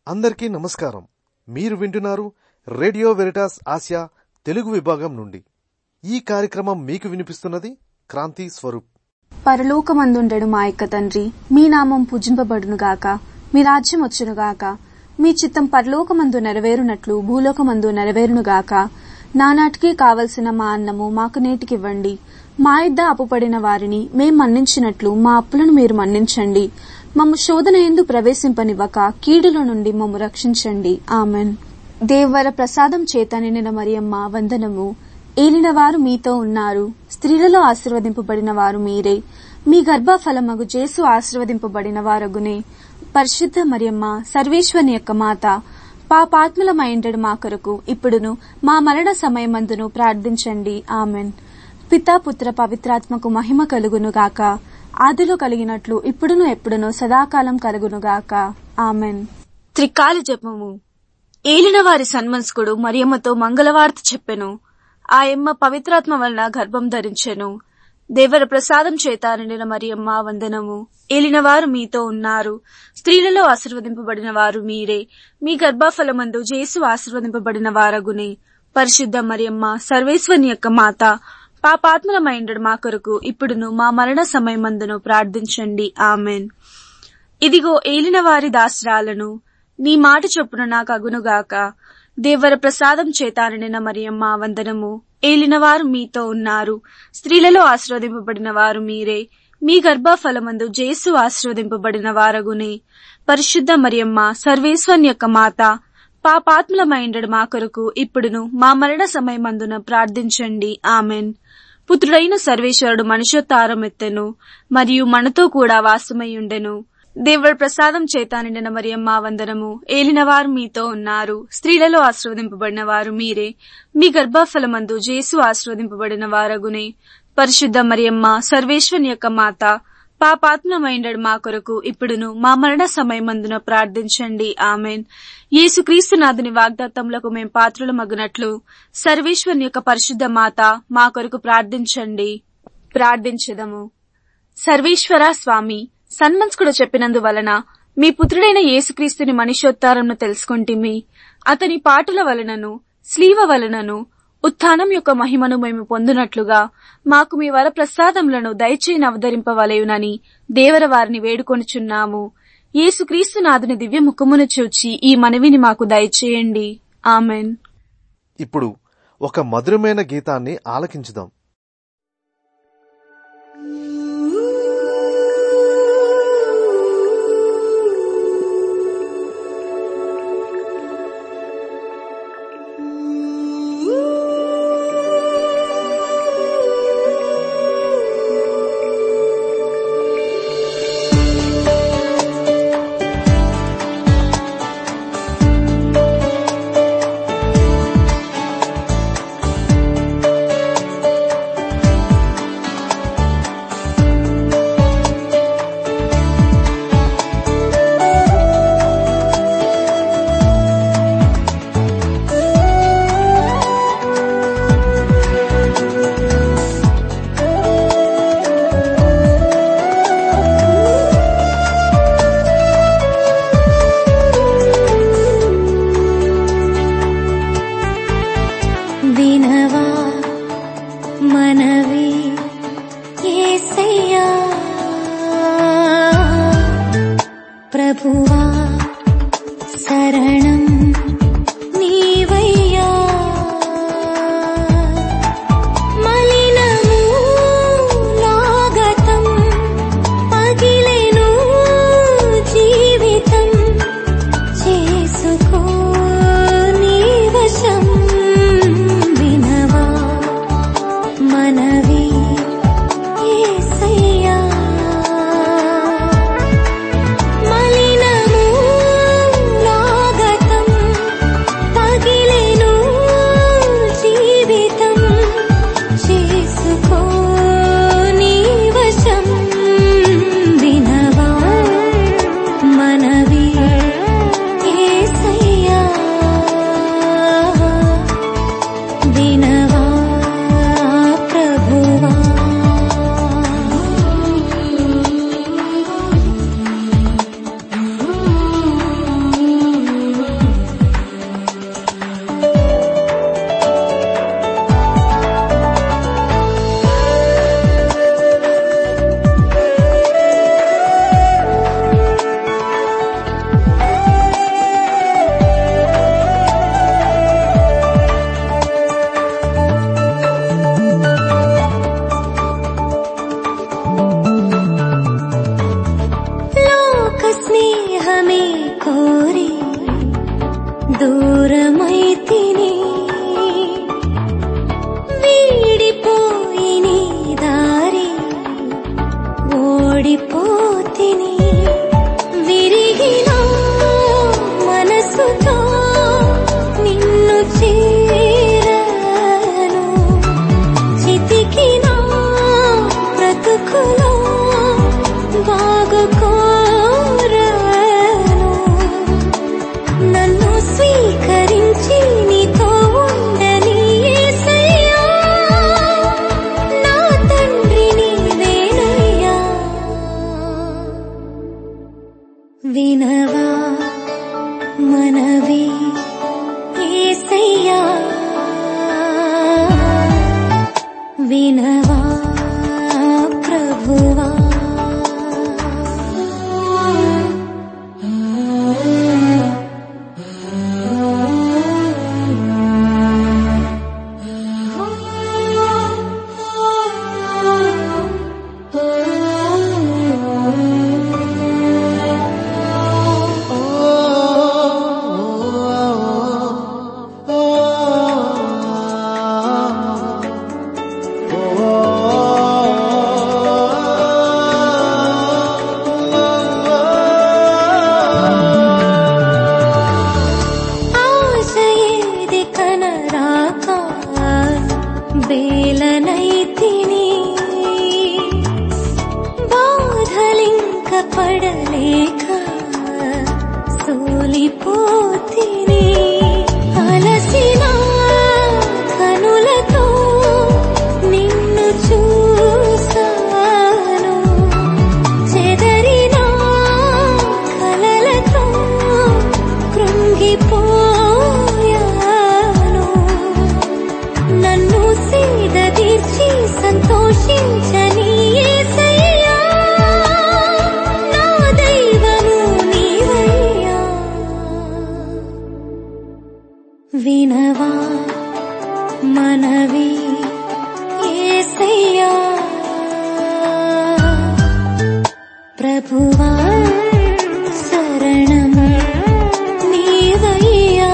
అందరికీ నమస్కారం మీరు వింటున్నారు రేడియో వెరిటాస్ ఆసియా తెలుగు విభాగం నుండి ఈ కార్యక్రమం మీకు వినిపిస్తున్నది క్రాంతి స్వరూప్ పరలోకమందుండెడు మా యొక్క తండ్రి మీ నామం పూజింపబడునుగాక మీ రాజ్యం వచ్చునుగాక మీ చిత్తం పరలోకమందు నెరవేరునట్లు భూలోకమందు నెరవేరునుగాక నానాటికి కావలసిన మా అన్నము మాకు నేటికివ్వండి మా ఇద్ద అప్పుపడిన వారిని మేం మన్నించినట్లు మా అప్పులను మీరు మన్నించండి మమ్ము శోధన ఎందు ప్రవేశింపనివ్వక కీడుల నుండి మమ్ము రక్షించండి ఆమెన్ దేవర ప్రసాదం చేత నిండిన మరియమ్మ వందనము ఏలిన వారు మీతో ఉన్నారు స్త్రీలలో ఆశీర్వదింపబడిన వారు మీరే మీ గర్భఫలమగు జేసు ఆశీర్వదింపబడిన వారగునే పరిశుద్ధ మరియమ్మ సర్వేశ్వని యొక్క మాత పాపాత్ములమైండడు మా కొరకు ఇప్పుడును మా మరణ సమయమందును ప్రార్థించండి ఆమెన్ పితా పుత్ర పవిత్రాత్మకు మహిమ కలుగును గాక ఆదిలో కలిగినట్లు ఇప్పుడును ఎప్పుడును సదాకాలం కలుగునుగాక ఆమెన్ త్రికాల జపము ఏలిన వారి సన్మన్స్కుడు మరియమ్మతో మంగళవార్త చెప్పెను ఆయమ్మ పవిత్రాత్మ వలన గర్భం ధరించెను దేవర ప్రసాదం చేత నిండిన మరియమ్మ వందనము ఏలినవారు మీతో ఉన్నారు స్త్రీలలో ఆశీర్వదింపబడిన వారు మీరే మీ గర్భఫలమందు జేసు ఆశీర్వదింపబడిన వారగునే పరిశుద్ధ మరియమ్మ సర్వేశ్వని యొక్క మాత పాపాత్మలమైండడు మా కొరకు ఇప్పుడును మా మరణ సమయమందును ప్రార్థించండి ఆమెన్ ఇదిగో ఏలిన వారి దాసరాలను నీ మాట చొప్పున నాకు అగునుగాక దేవర ప్రసాదం చేతాననిన మరియమ్మ వందనము ఏలినవారు మీతో ఉన్నారు స్త్రీలలో ఆశీర్వదింపబడిన వారు మీరే మీ గర్భఫలమందు జేసు ఆశీర్వదింపబడిన వారగునే పరిశుద్ధ మరియమ్మ సర్వేశ్వన్ యొక్క మాత పాపాత్ములమైండడు మా కొరకు ఇప్పుడును మా మరణ సమయమందున ప్రార్థించండి ఆమెన్ పుత్రుడైన సర్వేశ్వరుడు మనుషోత్తారం ఎత్తెను మరియు మనతో కూడా వాసమై ఉండెను దేవుడి ప్రసాదం చేత నిండిన మరియమ్మ వందనము ఏలినవారు మీతో ఉన్నారు స్త్రీలలో ఆశీర్వదింపబడిన వారు మీరే మీ గర్భఫలమందు జేసు ఆశీర్వదింపబడిన వారగునే పరిశుద్ధ మరియమ్మ సర్వేశ్వని యొక్క మాత పాపాత్మమైండడు మా కొరకు ఇప్పుడును మా మరణ సమయమందున ప్రార్థించండి ఆమెన్ యేసుక్రీస్తునాథుని వాగ్దాత్తములకు మేం పాత్రుల మగునట్లు సర్వేశ్వరుని యొక్క పరిశుద్ధ మాత మా కొరకు ప్రార్థించండి ప్రార్థించదము సర్వేశ్వర స్వామి సన్మంస్కుడు చెప్పినందువలన మీ పుత్రుడైన యేసుక్రీస్తుని మనుష్యోత్తారంను తెలుసుకుంటిమి అతని పాటుల వలనను స్లీవ వలనను ఉత్థానం యొక్క మహిమను మేము పొందునట్లుగా మాకు మీ వర ప్రసాదములను దయచేయని అవతరింపవలయునని దేవర వారిని వేడుకొనుచున్నాము యేసుక్రీస్తు నాథుని దివ్య ముఖమును చూచి ఈ మనవిని మాకు దయచేయండి ఆమెన్ ఇప్పుడు ఒక మధురమైన గీతాన్ని ఆలకించుదాం వినవా మనవి యేసయ్యా ప్రభువా శరణం నీవయ్యా మలినము నాగతం పగిలెను జీవితం చేసుకో నీ వశం వినవా మనవి యేసయ్యా మలినము నాగతం కోరి దూరమైతిని వీడిపోయి నీ దారి ఓడిపోతిని విరిగిన మనసుతో నిన్ను చేరను చితికిన బ్రతుకులో బాగు కోరను నన్ను స్వీకరించి నీతో ఉండని యేసయ్యా నా తండ్రి నీవేనయ్యా వినవా మనవి యేసయ్యా వినవా ప్రభువా ఆశయేది కనరాక బేలనైతిని బాధలింక పడలేక సోలిపోతిని అలసిన కనులతో నిన్ను చూసాను చెదరిన కలలతో కృంగిపోయాను నన్ను సీదతీర్చి సంతోషించని యేసయ్యా నా దైవము నీవయ్యా వినవా మనవి యేసయ్యా ప్రభువా శరణం నీవయ్యా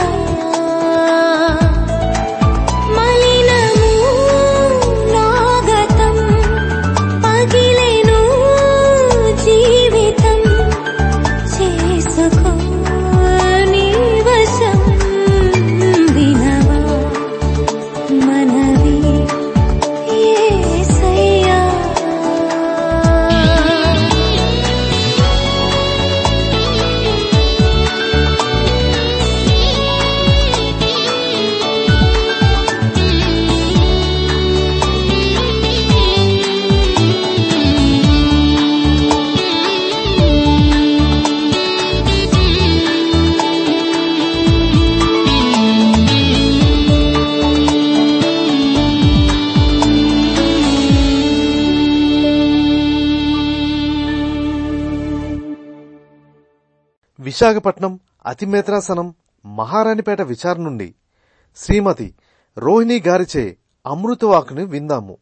మలినము నాగతం పగిలెను జీవితం చేసుకో నీ వశం వినవా మనవి యేసయ్యా విశాఖపట్నం అతిమేత్రాసనం మహారాణిపేట విచారణ నుండి శ్రీమతి రోహిణి గారిచే అమృతవాకుని విందాము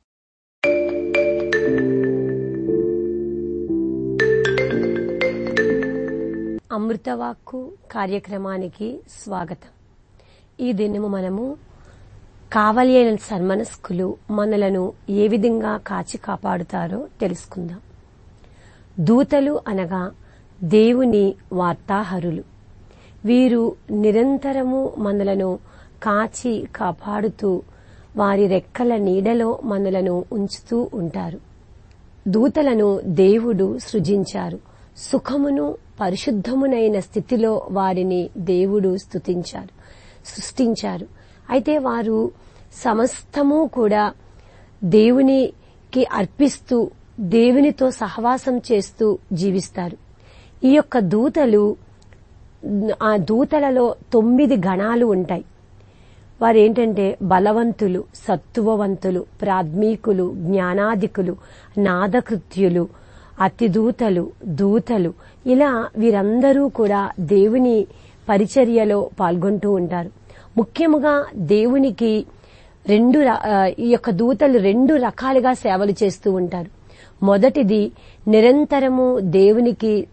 అమృతవాక్కు కార్యక్రమానికి స్వాగతం ఈ దినము మనము కావలి అయిన సన్మనస్కులు మనలను ఏ విధంగా కాచి కాపాడుతారో తెలుసుకుందాం దూతలు అనగా దేవుని వార్తాహరులు వీరు నిరంతరము మనలను కాచి కాపాడుతూ వారి రెక్కల నీడలో మనలను ఉంచుతూ ఉంటారు దూతలను దేవుడు సృజించారు సుఖమును పరిశుద్ధమునైన స్థితిలో వారిని దేవుడు స్తుతించారు సృష్టించారు అయితే వారు సమస్తము కూడా దేవునికి అర్పిస్తూ దేవునితో సహవాసం చేస్తూ జీవిస్తారు ఈ యొక్క దూతలు ఆ దూతలలో తొమ్మిది గణాలు ఉంటాయి వారు ఏంటంటే బలవంతులు సత్తువవంతులు ప్రాద్మీకులు జ్ఞానాధికులు నాదకృత్యులు అతిదూతలు దూతలు ఇలా వీరందరూ కూడా దేవుని పరిచర్యలో పాల్గొంటూ ఉంటారు ముఖ్యముగా దేవునికి రెండు ర- ఆ, ఈ యొక్క దూతలు రెండు రకాలుగా సేవలు చేస్తూ ఉంటారు మొదటిది నిరంతరము దేవునికి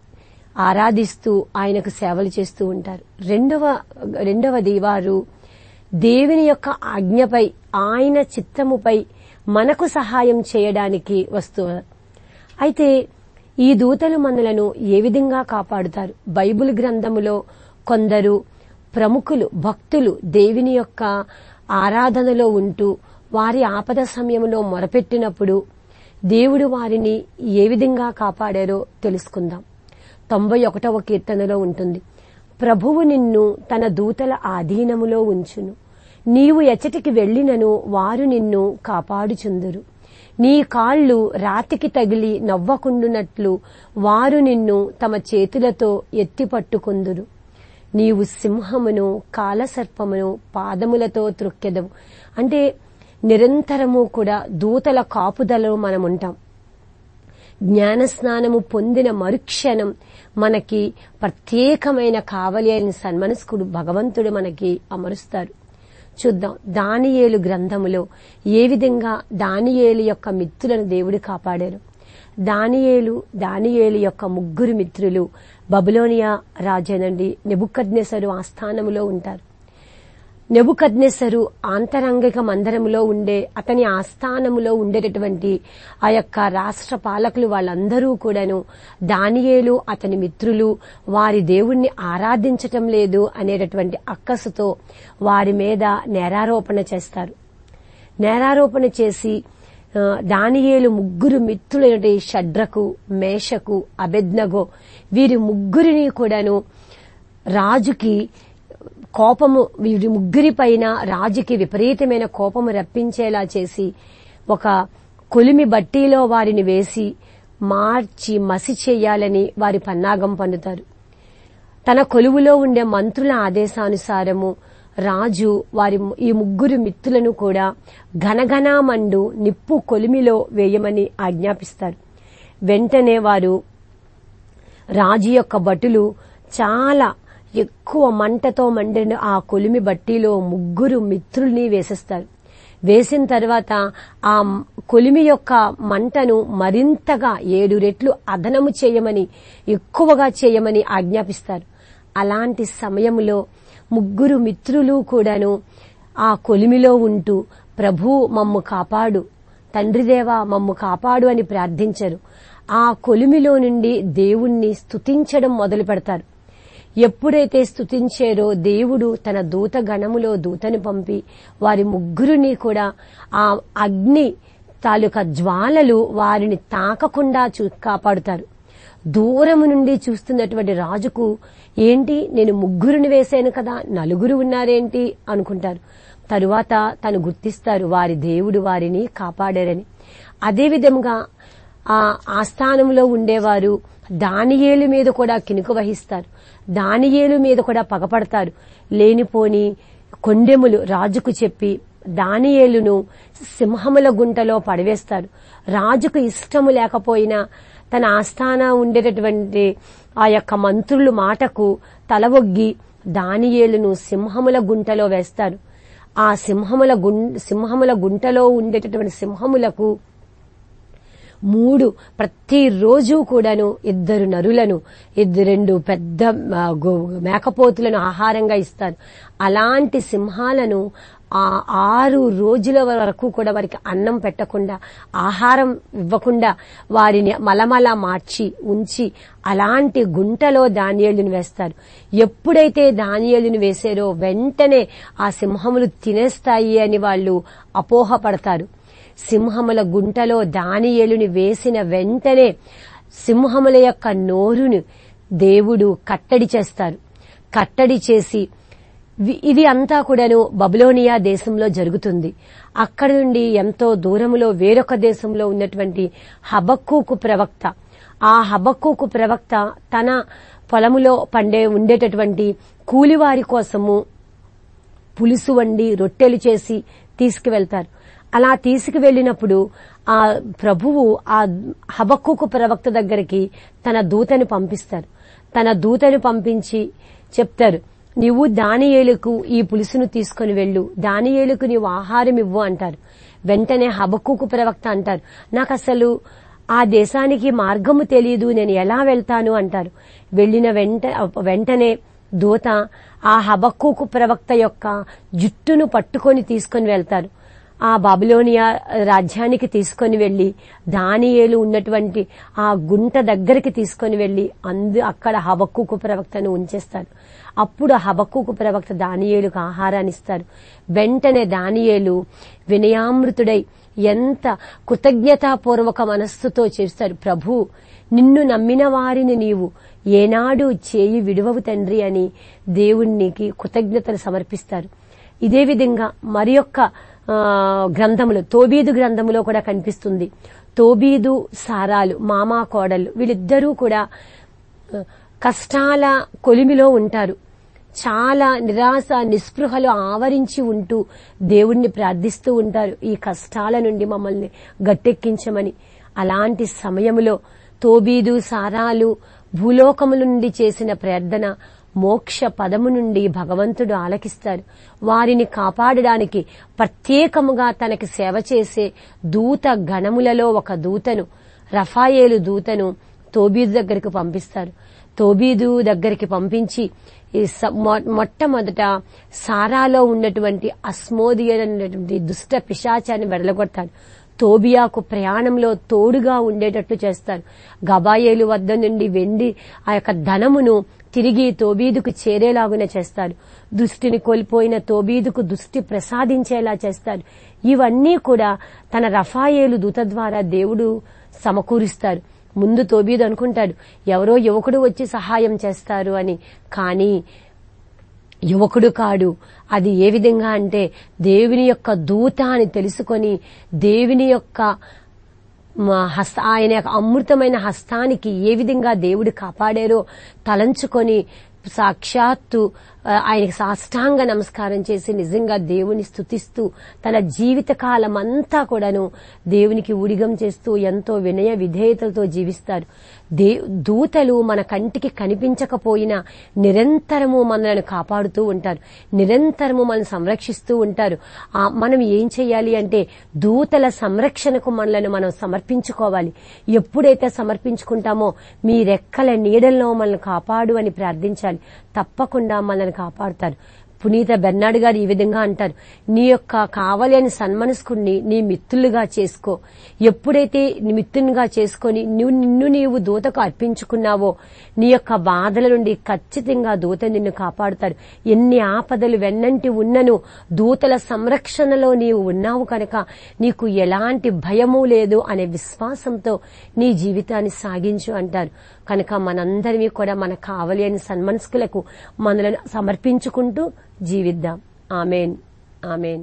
ఆరాధిస్తూ ఆయనకు సేవలు చేస్తూ ఉంటారు రెండవ రెండవది వారు దేవుని యొక్క ఆజ్ఞపై ఆయన చిత్తముపై మనకు సహాయం చేయడానికి వస్తున్నారు అయితే ఈ దూతలు మనలను ఏ విధంగా కాపాడుతారు బైబిల్ గ్రంథములో కొందరు ప్రముఖులు భక్తులు దేవుని యొక్క ఆరాధనలో ఉంటూ వారి ఆపద సమయంలో మొరపెట్టినప్పుడు దేవుడు వారిని ఏ విధంగా కాపాడారో తెలుసుకుందాం తొంభై ఒకటవ కీర్తనలో ఉంటుంది ప్రభువు నిన్ను తన దూతల ఆధీనములో ఉంచును నీవు ఎచ్చటికి వెళ్ళినను వారు నిన్ను కాపాడుచుందురు నీ కాళ్ళు రాతికి తగిలి నవ్వకుండునట్లు వారు నిన్ను తమ చేతులతో ఎత్తి పట్టుకుందురు నీవు సింహమును కాలసర్పమును పాదములతో త్రొక్కెదవు అంటే నిరంతరము కూడా దూతల కాపుదలలో మనం ఉంటాం జ్ఞానస్నానము పొందిన మరుక్షణం మనకి ప్రత్యేకమైన కావలి అయిన సన్మనస్కుడు భగవంతుడు మనకి అమరుస్తారు చూద్దాం దానియేలు గ్రంథములో ఏ విధంగా దానియేలు యొక్క మిత్రులను దేవుడు కాపాడారు దానియేలు దానియేలు యొక్క ముగ్గురు మిత్రులు బబులోనియా రాజేనండి నెబుకద్నెసరు ఆస్థానములో ఉంటారు నెబుకద్నెసరు ఆంతరంగిక మందరములో ఉండే అతని ఆస్థానములో ఉండేటటువంటి ఆ యొక్క రాష్ట్ర పాలకులు వాళ్ళందరూ కూడాను దానియేలు అతని మిత్రులు వారి దేవుణ్ణి ఆరాధించటం లేదు అనేటటువంటి అక్కసుతో వారి మీద నేరారోపణ చేస్తారు నేరారోపణ చేసి ఆ, దానియేలు ముగ్గురు మిత్రులైన షడ్రకు మేషకు అబెద్నగో వీరి ముగ్గురిని కూడాను రాజుకి కోపము వీరి ముగ్గురి పైన రాజుకి విపరీతమైన కోపము రప్పించేలా చేసి ఒక కొలిమి బట్టీలో వారిని వేసి మార్చి మసి చేయాలని వారి పన్నాగం పన్నుతారు తన కొలువులో ఉండే మంత్రుల ఆదేశానుసారము రాజు వారి ము- ఈ ముగ్గురు మిత్రులను కూడా ఘనఘనామండు నిప్పు కొలిమిలో వేయమని ఆజ్ఞాపిస్తారు వెంటనే వారు రాజు యొక్క భటులు చాలా ఎక్కువ మంటతో మండిన ఆ కొలిమి బట్టీలో ముగ్గురు మిత్రుల్ని వేసేస్తారు వేసిన తర్వాత ఆ కొలిమి యొక్క మంటను మరింతగా ఏడు రెట్లు అదనము చేయమని ఎక్కువగా చేయమని ఆజ్ఞాపిస్తారు అలాంటి సమయంలో ముగ్గురు మిత్రులు కూడాను ఆ కొలిమిలో ఉంటూ ప్రభు మమ్ము కాపాడు తండ్రిదేవా మమ్ము కాపాడు అని ప్రార్థించరు ఆ కొలిమిలో నుండి దేవుణ్ణి స్తుతించడం మొదలు పెడతారు ఎప్పుడైతే స్తుతించారో దేవుడు తన దూత గణములో దూతని పంపి వారి ముగ్గురిని కూడా ఆ అగ్ని తాలూకా జ్వాలలు వారిని తాకకుండా చూ కాపాడుతారు దూరము నుండి చూస్తున్నటువంటి రాజుకు ఏంటి నేను ముగ్గురిని వేశాను కదా నలుగురు ఉన్నారేంటి అనుకుంటారు తరువాత తను గుర్తిస్తారు వారి దేవుడు వారిని కాపాడారని అదేవిధంగా ఆ ఆస్థానంలో ఉండేవారు దానియేలు మీద కూడా కినుక వహిస్తారు దానియేలు మీద కూడా పగపడతారు లేనిపోని కొండెములు రాజుకు చెప్పి దానియేలును సింహముల గుంటలో పడవేస్తారు రాజుకు ఇష్టము లేకపోయినా తన ఆస్థాన ఉండేటటువంటి ఆ యొక్క మంత్రులు మాటకు తలవొగ్గి దానియేలును సింహముల గుంటలో వేస్తారు ఆ సింహముల గుం సింహముల గుంటలో ఉండేటటువంటి సింహములకు మూడు ప్రతిరోజు కూడాను ఇద్దరు నరులను ఇద్దరు రెండు పెద్ద ఆ, గో- మేకపోతులను ఆహారంగా ఇస్తారు అలాంటి సింహాలను ఆ ఆరు రోజుల వరకు కూడా వారికి అన్నం పెట్టకుండా ఆహారం ఇవ్వకుండా వారిని మలమల మార్చి ఉంచి అలాంటి గుంటలో దానియేలుని వేస్తారు ఎప్పుడైతే దానియేలుని వేసారో వెంటనే ఆ సింహములు తినేస్తాయి అని వాళ్ళు అపోహపడతారు సింహముల గుంటలో దానియేలుని వేసిన వెంటనే సింహముల యొక్క నోరును దేవుడు కట్టడి చేస్తారు కట్టడి చేసి వి- ఇది అంతా కూడాను బబులోనియా దేశంలో జరుగుతుంది అక్కడి నుండి ఎంతో దూరములో వేరొక దేశంలో ఉన్నటువంటి హబక్కూకు ప్రవక్త ఆ హబక్కూకు ప్రవక్త తన పొలములో పండే ఉండేటటువంటి కూలివారి కోసము పులుసు వండి రొట్టెలు చేసి తీసుకువెళ్తారు అలా తీసుకువెళ్ళినప్పుడు ఆ ప్రభువు ఆ హబక్కుకు ప్రవక్త దగ్గరికి తన దూతని పంపిస్తారు తన దూతని పంపించి చెప్తారు నీవు దానియేలుకు ఈ పులుసును తీసుకొని వెళ్ళు దానియేలుకు నీవు ఆహారం ఇవ్వు అంటారు వెంటనే హబక్కుకు ప్రవక్త అంటారు నాకు అసలు ఆ దేశానికి మార్గము తెలియదు నేను ఎలా వెళ్తాను అంటారు వెళ్లిన వెంట వెంటనే దూత ఆ హబక్కుకు ప్రవక్త యొక్క జుట్టును పట్టుకొని తీసుకొని వెళ్తారు ఆ బాబిలోనియా రాజ్యానికి తీసుకొని వెళ్లి దానియేలు ఉన్నటువంటి ఆ గుంట దగ్గరికి తీసుకొని వెళ్లి అందు అక్కడ హబక్కుకు ప్రవక్తను ఉంచేస్తారు అప్పుడు ఆ హబక్కుకు ప్రవక్త దానియేలుకు ఆహారాన్ని ఇస్తారు వెంటనే దానియేలు వినయామృతుడై ఎంత కృతజ్ఞతాపూర్వక మనస్సుతో చేస్తారు ప్రభు నిన్ను నమ్మిన వారిని నీవు ఏనాడు చేయి విడువవు తండ్రి అని దేవునికి కృతజ్ఞతలు సమర్పిస్తారు ఇదే విధంగా మరి యొక్క ఆ, గ్రంథములు తోబీదు గ్రంథములో కూడా కనిపిస్తుంది తోబీదు సారాలు మామా కోడలు వీళ్ళిద్దరూ కూడా ఆ, కష్టాల కొలిమిలో ఉంటారు చాలా నిరాశ నిస్పృహలు ఆవరించి ఉంటూ దేవుణ్ణి ప్రార్థిస్తూ ఉంటారు ఈ కష్టాల నుండి మమ్మల్ని గట్టెక్కించమని అలాంటి సమయములో తోబీదు సారాలు భూలోకము నుండి చేసిన ప్రార్థన మోక్ష పదము నుండి భగవంతుడు ఆలకిస్తారు వారిని కాపాడడానికి ప్రత్యేకముగా తనకి సేవ చేసే దూత గణములలో ఒక దూతను రఫాయేలు దూతను తోబీదు దగ్గరికి పంపిస్తారు తోబీదు దగ్గరికి పంపించి ఈ స- మొ- మొట్టమొదట సారాలో ఉన్నటువంటి అస్మోదియ అనేటువంటి దుష్ట పిశాచాన్ని వెడలగొడతాడు తోబియాకు ప్రయాణంలో తోడుగా ఉండేటట్లు చేస్తారు గబాయేలు వద్ద నుండి వెండి ఆ యొక్క ధనమును తిరిగి తోబీదుకు చేరేలాగున చేస్తారు దృష్టిని కోల్పోయిన తోబీదుకు దృష్టి ప్రసాదించేలా చేస్తారు ఇవన్నీ కూడా తన రఫాయేలు దూత ద్వారా దేవుడు సమకూరుస్తారు ముందు తోబీదు అనుకుంటాడు ఎవరో యువకుడు వచ్చి సహాయం చేస్తారు అని కానీ యువకుడు కాడు అది ఏ విధంగా అంటే దేవుని యొక్క దూత అని తెలుసుకొని దేవుని యొక్క మా హస్త ఆయన యొక్క అమృతమైన హస్తానికి ఏ విధంగా దేవుడు కాపాడారో తలంచుకొని సాక్షాత్తు ఆ, ఆయనకి సాష్టాంగ నమస్కారం చేసి నిజంగా దేవుని స్తుతిస్తూ తన జీవిత కాలం అంతా కూడాను దేవునికి ఊడిగం చేస్తూ ఎంతో వినయ విధేయతలతో జీవిస్తారు దే దూతలు మన కంటికి కనిపించకపోయినా నిరంతరము మనల్ని కాపాడుతూ ఉంటారు నిరంతరము మనల్ని సంరక్షిస్తూ ఉంటారు ఆ, మనం ఏం చేయాలి అంటే దూతల సంరక్షణకు మనల్ని మనం సమర్పించుకోవాలి ఎప్పుడైతే సమర్పించుకుంటామో మీ రెక్కల నీడల్లో మనల్ని కాపాడు అని ప్రార్థించాలి తప్పకుండా మనల్ని కాపాడుతారు పునీత బెర్నాడ్ గారు ఈ విధంగా అంటారు నీ యొక్క కావలేని సన్మనస్కుడిని నీ మిత్రులుగా చేసుకో ఎప్పుడైతే నీ మిత్రునిగా చేసుకొని నువ్వు నిన్ను నీవు దూతకు అర్పించుకున్నావో నీ యొక్క బాధల నుండి ఖచ్చితంగా దూత నిన్ను కాపాడుతారు ఎన్ని ఆపదలు వెన్నంటి ఉన్నను దూతల సంరక్షణలో నీవు ఉన్నావు కనుక నీకు ఎలాంటి భయము లేదు అనే విశ్వాసంతో నీ జీవితాన్ని సాగించు అంటారు కనుక మనందరినీ కూడా మన కావలేని సన్మనస్కులకు మనలను సమర్పించుకుంటూ జీవిద్దాం ఆమెన్ ఆమెన్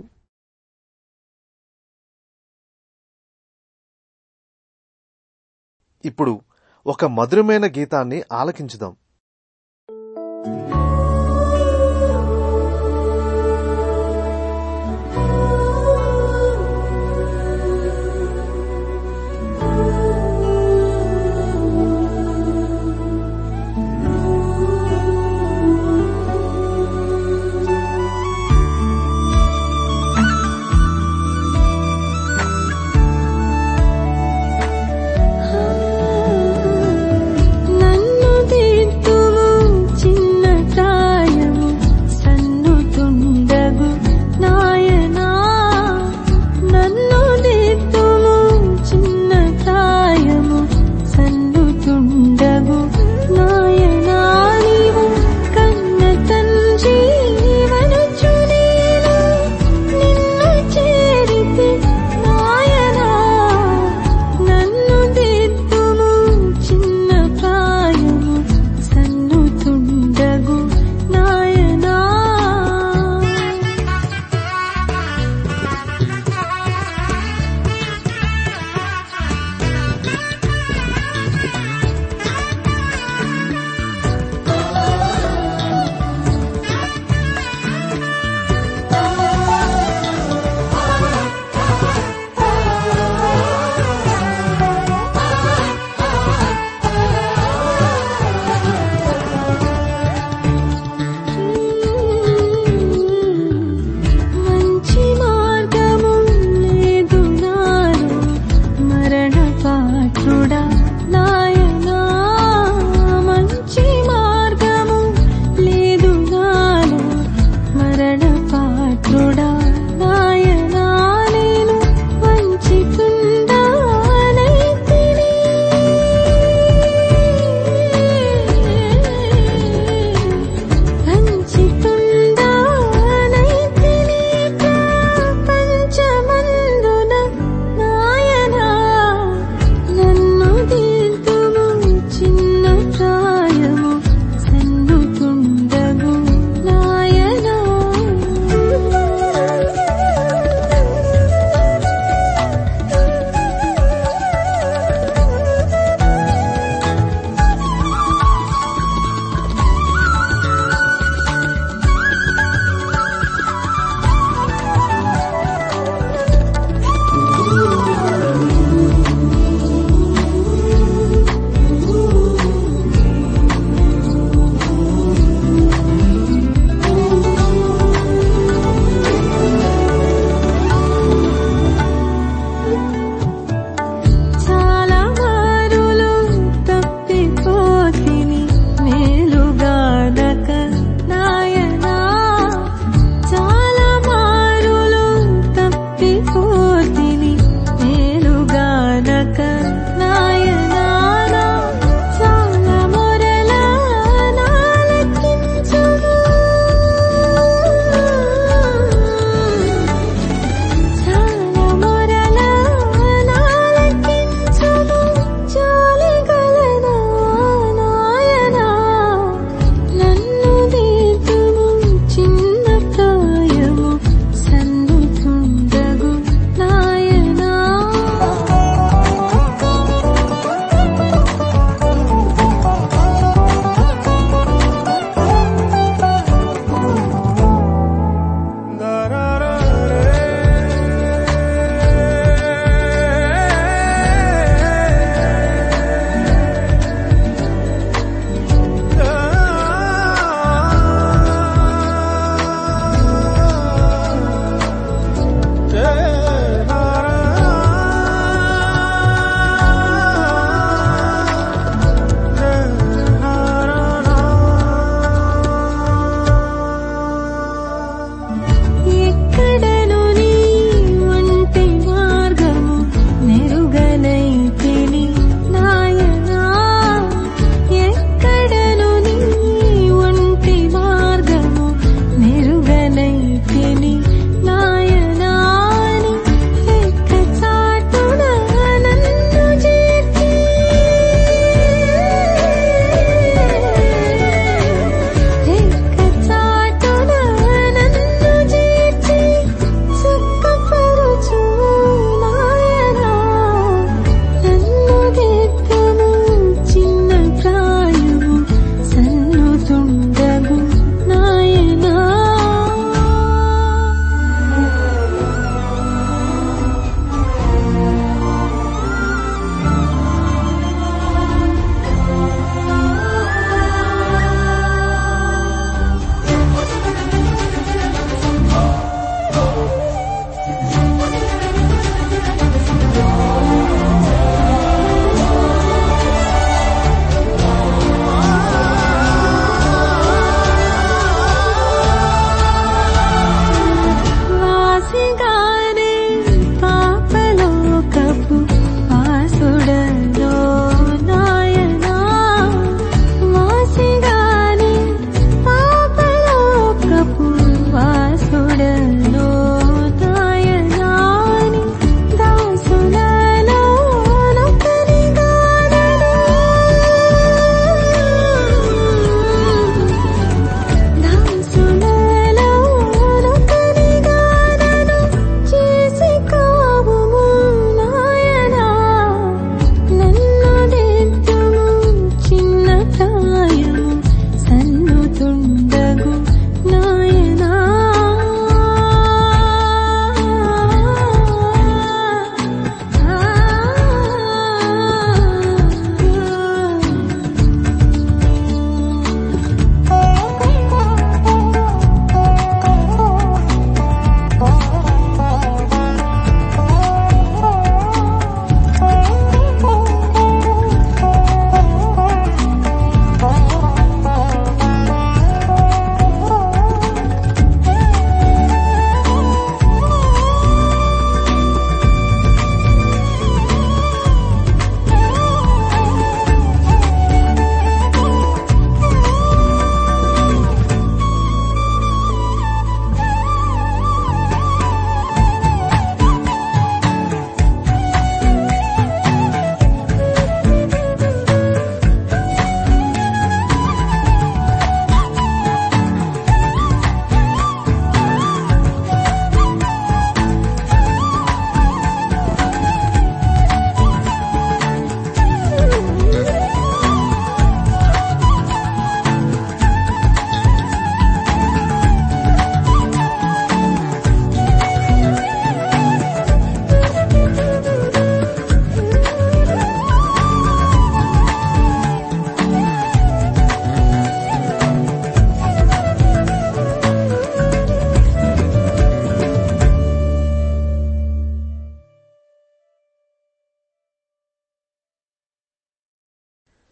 ఇప్పుడు ఒక మధురమైన గీతాన్ని ఆలకించుదాం నన్ను దిద్ద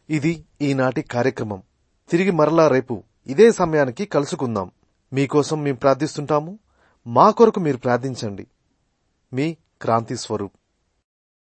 ఇది ఈనాటి కార్యక్రమం తిరిగి మరలా రేపు ఇదే సమయానికి కలుసుకుందాం మీకోసం మేము ప్రార్థిస్తుంటాము మా కొరకు మీరు ప్రార్థించండి మీ క్రాంతి స్వరూప్